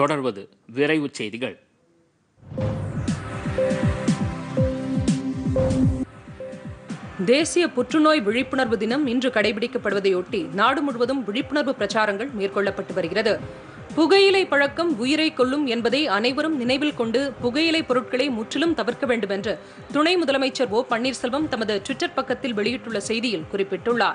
தொடர்வது விரைவுச் செய்திகள் தேசிய புற்றுநோய் விழிப்புணர்வு தினம் இன்று கடைபிடிக்கப்படுவதையொட்டி நாடு முழுவதும் விழிப்புணர்வு பிரச்சாரங்கள் மேற்கொள்ளப்பட்டு வருகிறது புகையிலை பழக்கம் உயிரை கொல்லும் என்பதை அனைவரும் நினைவில் கொண்டு புகையிலை பொருட்களை முற்றிலும் தவிர்க்க வேண்டும் என்று துணை முதலமைச்சர் ஓ பன்னீர்செல்வம் தமது ட்விட்டர் பக்கத்தில் வெளியிட்டுள்ள செய்தியில் குறிப்பிட்டுள்ளார்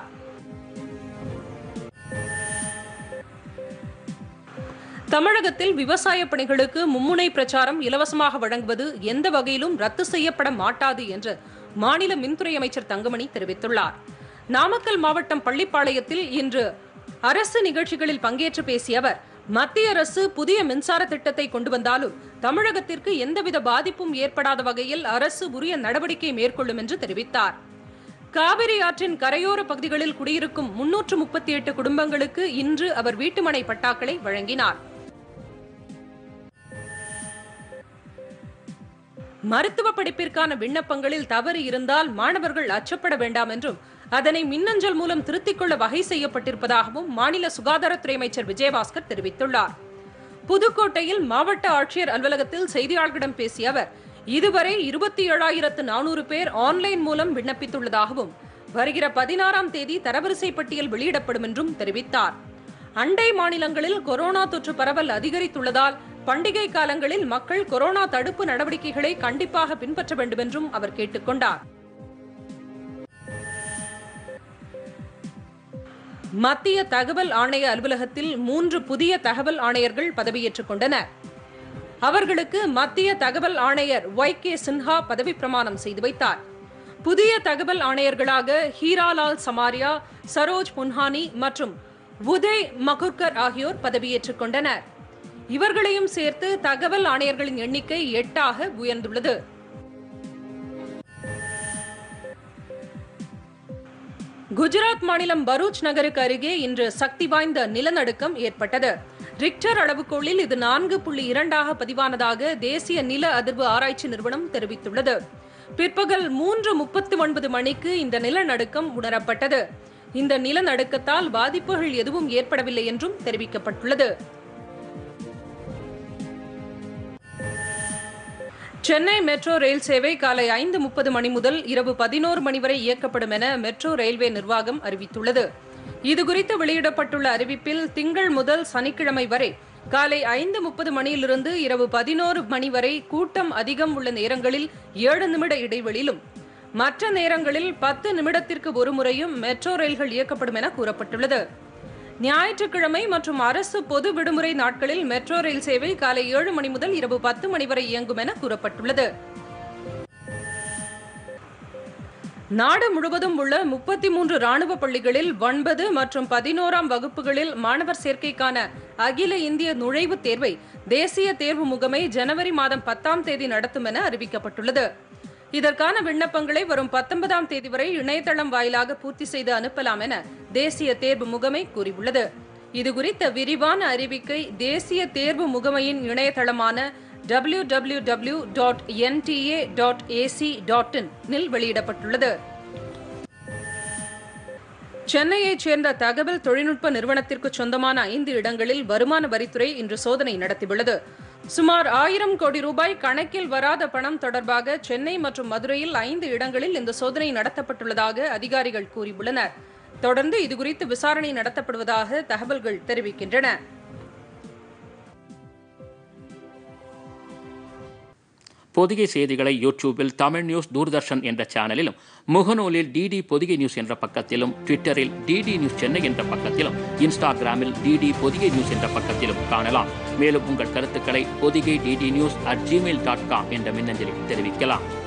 தமிழகத்தில் விவசாய பணிகளுக்கு மும்முனை பிரச்சாரம் இலவசமாக வழங்குவது எந்த வகையிலும் ரத்து செய்யப்பட மாட்டாது என்று மாநில மின்துறை அமைச்சர் தங்கமணி தெரிவித்துள்ளார் நாமக்கல் மாவட்டம் பள்ளிப்பாளையத்தில் இன்று அரசு நிகழ்ச்சிகளில் பங்கேற்று பேசிய அவர் மத்திய அரசு புதிய மின்சார திட்டத்தை கொண்டு வந்தாலும் தமிழகத்திற்கு எந்தவித பாதிப்பும் ஏற்படாத வகையில் அரசு உரிய நடவடிக்கை மேற்கொள்ளும் என்று தெரிவித்தார் காவிரி ஆற்றின் கரையோர பகுதிகளில் குடியிருக்கும் முன்னூற்று முப்பத்தி எட்டு குடும்பங்களுக்கு இன்று அவர் வீட்டுமனை பட்டாக்களை வழங்கினார் மருத்துவ படிப்பிற்கான விண்ணப்பங்களில் தவறு இருந்தால் மாணவர்கள் அச்சப்பட வேண்டாம் என்றும் அதனை மின்னஞ்சல் மூலம் திருத்திக் கொள்ள வகை செய்யப்பட்டிருப்பதாகவும் மாநில சுகாதாரத்துறை அமைச்சர் விஜயபாஸ்கர் தெரிவித்துள்ளார் புதுக்கோட்டையில் மாவட்ட ஆட்சியர் அலுவலகத்தில் செய்தியாளர்களிடம் பேசிய அவர் இதுவரை இருபத்தி ஏழாயிரத்து நானூறு பேர் ஆன்லைன் மூலம் விண்ணப்பித்துள்ளதாகவும் வருகிற பதினாறாம் தேதி தரவரிசை பட்டியல் வெளியிடப்படும் என்றும் தெரிவித்தார் அண்டை மாநிலங்களில் கொரோனா தொற்று பரவல் அதிகரித்துள்ளதால் பண்டிகை காலங்களில் மக்கள் கொரோனா தடுப்பு நடவடிக்கைகளை கண்டிப்பாக பின்பற்ற வேண்டும் என்றும் அவர் கேட்டுக்கொண்டார் மத்திய தகவல் ஆணைய அலுவலகத்தில் மூன்று புதிய தகவல் ஆணையர்கள் பதவியேற்றுக் கொண்டனர் அவர்களுக்கு மத்திய தகவல் ஆணையர் ஒய் கே சின்ஹா பதவி பிரமாணம் செய்து வைத்தார் புதிய தகவல் ஆணையர்களாக ஹீராலால் சமாரியா சரோஜ் புன்ஹானி மற்றும் உதய் மகுர்கர் ஆகியோர் பதவியேற்றுக் கொண்டனர் இவர்களையும் சேர்த்து தகவல் ஆணையர்களின் எண்ணிக்கை எட்டாக உயர்ந்துள்ளது குஜராத் மாநிலம் பரூச் நகருக்கு அருகே இன்று சக்தி வாய்ந்த நிலநடுக்கம் ஏற்பட்டது ரிக்டர் அளவுகோலில் இது நான்கு புள்ளி இரண்டாக பதிவானதாக தேசிய நில அதிர்வு ஆராய்ச்சி நிறுவனம் தெரிவித்துள்ளது பிற்பகல் மூன்று முப்பத்தி ஒன்பது மணிக்கு இந்த நிலநடுக்கம் உணரப்பட்டது இந்த நிலநடுக்கத்தால் பாதிப்புகள் எதுவும் ஏற்படவில்லை என்றும் தெரிவிக்கப்பட்டுள்ளது சென்னை மெட்ரோ ரயில் சேவை காலை ஐந்து முப்பது மணி முதல் இரவு பதினோரு மணி வரை இயக்கப்படும் என மெட்ரோ ரயில்வே நிர்வாகம் அறிவித்துள்ளது இதுகுறித்து வெளியிடப்பட்டுள்ள அறிவிப்பில் திங்கள் முதல் சனிக்கிழமை வரை காலை ஐந்து முப்பது மணியிலிருந்து இரவு பதினோரு மணி வரை கூட்டம் அதிகம் உள்ள நேரங்களில் ஏழு நிமிட இடைவெளியிலும் மற்ற நேரங்களில் பத்து நிமிடத்திற்கு ஒரு முறையும் மெட்ரோ ரயில்கள் இயக்கப்படும் என கூறப்பட்டுள்ளது ஞாயிற்றுக்கிழமை மற்றும் அரசு பொது விடுமுறை நாட்களில் மெட்ரோ ரயில் சேவை காலை ஏழு மணி முதல் இரவு பத்து மணி வரை இயங்கும் என கூறப்பட்டுள்ளது நாடு முழுவதும் உள்ள முப்பத்தி மூன்று ராணுவ பள்ளிகளில் ஒன்பது மற்றும் பதினோராம் வகுப்புகளில் மாணவர் சேர்க்கைக்கான அகில இந்திய நுழைவுத் தேர்வை தேசிய தேர்வு முகமை ஜனவரி மாதம் பத்தாம் தேதி நடத்தும் என அறிவிக்கப்பட்டுள்ளது இதற்கான விண்ணப்பங்களை வரும் பத்தொன்பதாம் தேதி வரை இணையதளம் வாயிலாக பூர்த்தி செய்து அனுப்பலாம் என தேசிய தேர்வு முகமை கூறியுள்ளது இதுகுறித்த விரிவான அறிவிக்கை தேசிய தேர்வு முகமையின் இணையதளமான W W W dot NTA dot AC dot in வெளியிடப்பட்டுள்ளது சென்னையைச் சேர்ந்த தகவல் தொழில்நுட்ப நிறுவனத்திற்கு சொந்தமான ஐந்து இடங்களில் வருமான வரித்துறை இன்று சோதனை நடத்தியுள்ளது சுமார் ஆயிரம் கோடி ரூபாய் கணக்கில் வராத பணம் தொடர்பாக சென்னை மற்றும் மதுரையில் ஐந்து இடங்களில் இந்த சோதனை நடத்தப்பட்டுள்ளதாக அதிகாரிகள் கூறியுள்ளனர் தொடர்ந்து இதுகுறித்து விசாரணை நடத்தப்படுவதாக தகவல்கள் தெரிவிக்கின்றன பொதிகை செய்திகளை யூடியூபில் தமிழ் நியூஸ் தூர்தர்ஷன் என்ற சேனலிலும் முகநூலில் டிடி பொதிகை நியூஸ் என்ற பக்கத்திலும் ட்விட்டரில் டிடி நியூஸ் சென்னை என்ற பக்கத்திலும் இன்ஸ்டாகிராமில் டிடி பொதிகை நியூஸ் என்ற பக்கத்திலும் காணலாம் மேலும் உங்கள் கருத்துக்களை Podhigai DD news at Gmail dot com என்ற மின்னஞ்சலில் தெரிவிக்கலாம்